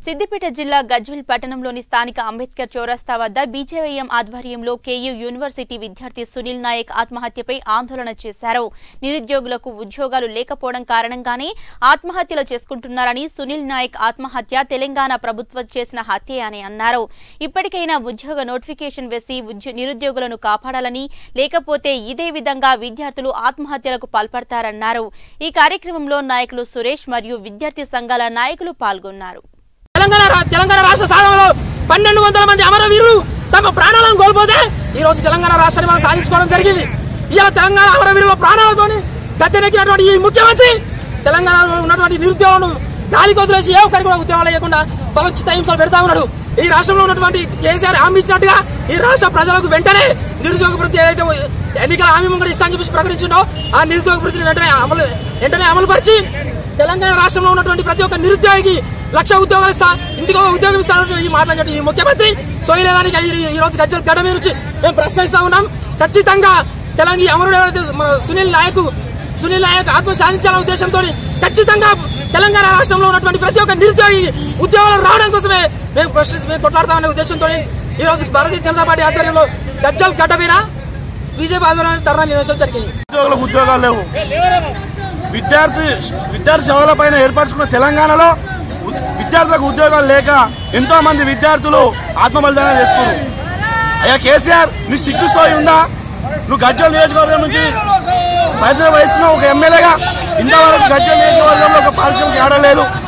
సిద్దిపేట జిల్లా గజ్వెల్ పట్టణంలోని స్థానిక అంబేద్కర్ చౌరస్తా వద్ద బీజేవైఎం ఆధ్వర్యంలో కేయూ యూనివర్సిటీ విద్యార్థి సునీల్ నాయక్ ఆత్మహత్యపై ఆందోళన చేశారు నిరుద్యోగులకు ఉద్యోగాలు లేకపోవడం కారణంగానే ఆత్మహత్యలు చేసుకుంటున్నారని సునీల్ నాయక్ ఆత్మహత్య తెలంగాణ ప్రభుత్వం చేసిన హత్య అని అన్నారు ఇప్పటికైనా ఉద్యోగ నోటిఫికేషన్ వేసి ఉద్యో- నిరుద్యోగులను కాపాడాలని లేకపోతే ఇదే విధంగా విద్యార్థులు ఆత్మహత్యలకు పాల్పడతారన్నారు ఈ కార్యక్రమంలో నాయకులు సురేష్ మరియు విద్యార్థి సంఘాల నాయకులు పాల్గొన్నారు తెలంగాణ రా- తెలంగాణ రాష్ట్ర సాధనలో పన్నెండు వందల మంది అమరవీరులు తమ ప్రాణాలను కోల్పోతే ఈ రోజు తెలంగాణ రాష్ట్రాన్ని మనం సాధించుకోవడం జరిగింది ఇలా తెలంగాణ అమరవీరుల ప్రాణాలతోని గద్దెనెక్కినటువంటి ఈ ముఖ్యమంత్రి తెలంగాణలో ఉన్నటువంటి నిరుద్యోగులను గాలికి వదిలేసి ఏ ఒక్కరికి కూడా ఉద్యోగాలు లేకుండా బలొచ్చిత హింసలు పెడతా ఉన్నాడు ఈ రాష్ట్రంలో ఉన్నటువంటి కేసీఆర్ హామీ ఇచ్చినట్టుగా ఈ రాష్ట్ర ప్రజలకు వెంటనే నిరుద్యోగ వృత్తి ఏదైతే ఎన్నికల హామీ ముందు ఇస్తా అని చెప్పేసి ప్రకటించిండో ఆ నిరుద్యోగ వృత్తిని వెంటనే అమలు వెంటనే అమలు పరిచి తెలంగాణ రాష్ట్రంలో ఉన్నటువంటి ప్రతి ఒక్క నిరుద్యోగికి లక్ష ఉద్యోగాలు ఇస్తా ఇంటికి ఒక ఉద్యోగం ఇస్తానంటూ ఈ మాట్లాడినట్టు ఈ ముఖ్యమంత్రి సోయలేదానికి ఈ- ఈ రోజు గజ్జల గడ్డ మీద నుంచి మేము ప్రశ్నిస్తా ఉన్నాం ఖచ్చితంగా తెలంగాణ ఈ అమరుడు ఎవరైతే మన సునీల్ నాయక్ సునీల్ నాయక్ ఆత్మ సాధించాలనే ఉద్దేశంతో ఖచ్చితంగా తెలంగాణ రాష్ట్రంలో ఉన్నటువంటి ప్రతి ఒక్క నిరుద్యోగి ఉద్యోగాలు రావడం కోసమే మేము ప్రశ్నిస్తూ మేము కొట్లాడతామనే ఉద్దేశంతో ఈ రోజు భారతీయ జనతా పార్టీ ఆధ్వర్యంలో గజ్జల్ గడ్డ మీద బీజేపీ ఆధ్వర్యంలో ధర్నా నిర్వహించడం జరిగింది ఉద్యోగులకు ఉద్యోగాలు లేవు విద్యార్థి విద్యార్థి సభల పైన ఏర్పరచుకున్న తెలంగాణలో ఉ- విద్యార్థులకు ఉద్యోగాలు లేక ఎంతో మంది విద్యార్థులు ఆత్మ బలిదానం చేసుకున్నారు అయ్యా కేసీఆర్ నీ సిగ్గు సోయి ఉందా నువ్వు గజ్జల్ నియోజకవర్గం నుంచి ప్రయత్నం వహిస్తున్నావు ఒక ఎమ్మెల్యేగా ఇంతవరకు గజ్జల్ నియోజకవర్గంలో ఒక పారిశ్రామిక ఆడలేదు